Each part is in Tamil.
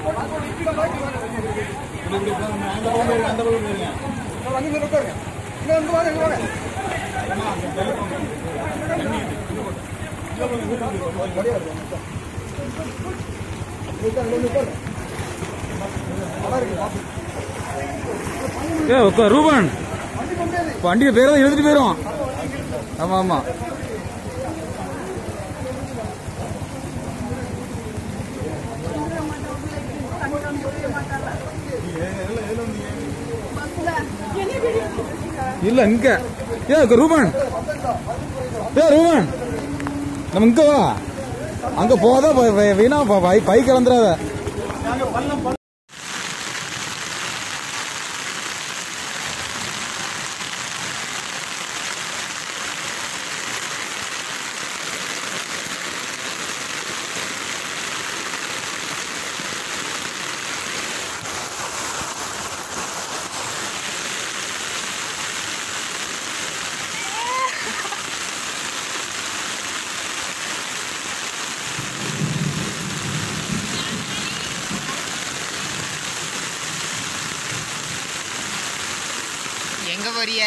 ஏ உக்கா ரூபன் வண்டியில பேர் தான் எழுதிட்டு போயிரும் ஆமா ஆமா இல்ல இங்க ஏ உக்கா ரூபன் ஏ ரூபன் நம்ம இங்க வா அங்க போதா வீணா பை கலந்துடாத எங்க போறிய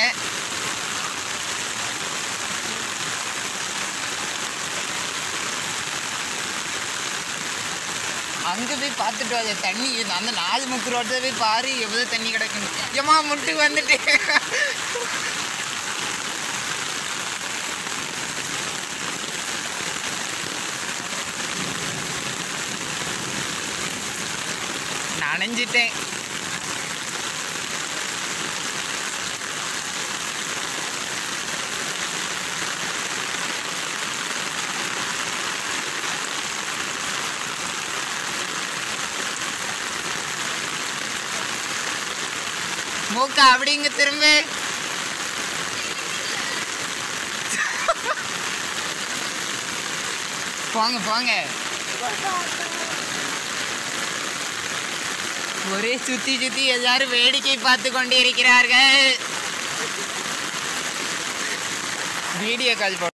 அங்க போய் பார்த்துட்டு வாங்க தண்ணி அந்த நாலு முக்கு ரோட்டில் போய் பாரு எவ்வளவு தண்ணி கிடக்குன்னு ஏமா முட்டு வந்துட்டு நனைஞ்சிட்டேன் மூக்கா அப்படிங்க திரும்ப போங்க போங்க ஒரே சுத்தி சுத்தி எல்லாரும் வேடிக்கை பார்த்து கொண்டு இருக்கிறார்கள் வீடியோ கால் போட